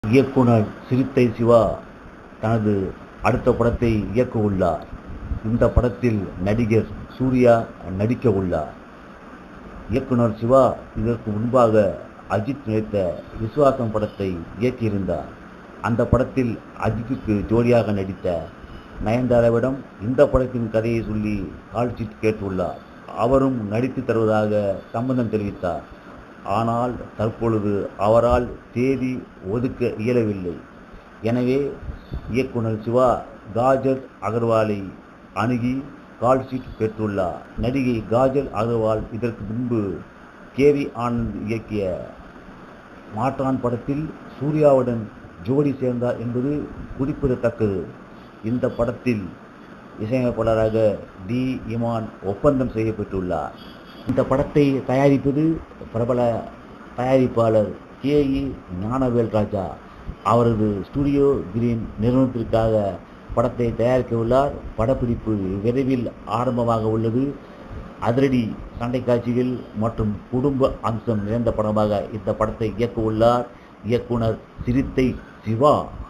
இயக்குனர் சிறுத்தை சிவா தனது அடுத்த படத்தை இயக்க உள்ளார் இந்த படத்தில் நடிகர் சூர்யா நடிக்க உள்ளார் இயக்குனர் சிவா இதற்கு முன்பாக அஜித் நடித்த விசுவாசம் படத்தை இயக்கியிருந்தார் அந்த படத்தில் அஜித்துக்கு ஜோடியாக நடித்த நயன்தாராவிடம் இந்த படத்தின் கதையை சொல்லி கால் சீட் கேட்டுள்ளார் அவரும் நடித்து தருவதாக சம்மதம் தெரிவித்தார் ஆனால் தற்பொழுது அவரால் தேதி ஒதுக்க இயலவில்லை எனவே இயக்குனர் சிவா காஜல் அகர்வாலை அணுகி கால் ஷீட் பெற்றுள்ளார் நடிகை காஜல் அகர்வால் இதற்கு முன்பு கேவி ஆனந்த் இயக்கிய மாற்றான் படத்தில் சூர்யாவுடன் ஜோடி சேர்ந்தார் என்பது குறிப்பிடத்தக்கது இந்த படத்தில் இசையமைப்பாளராக டி இமான் ஒப்பந்தம் செய்யப்பட்டுள்ளார் இந்த படத்தை தயாரிப்பது பிரபல தயாரிப்பாளர் கே இ ஞானவேல் ராஜா அவரது ஸ்டுடியோ கிரீன் நிறுவனத்திற்காக படத்தை தயாரிக்க உள்ளார் படப்பிடிப்பு விரைவில் ஆரம்பமாக உள்ளது அதிரடி சண்டை காட்சிகள் மற்றும் குடும்ப அம்சம் நிறைந்த படமாக இந்த படத்தை இயக்க உள்ளார் இயக்குனர் சிறுத்தை சிவா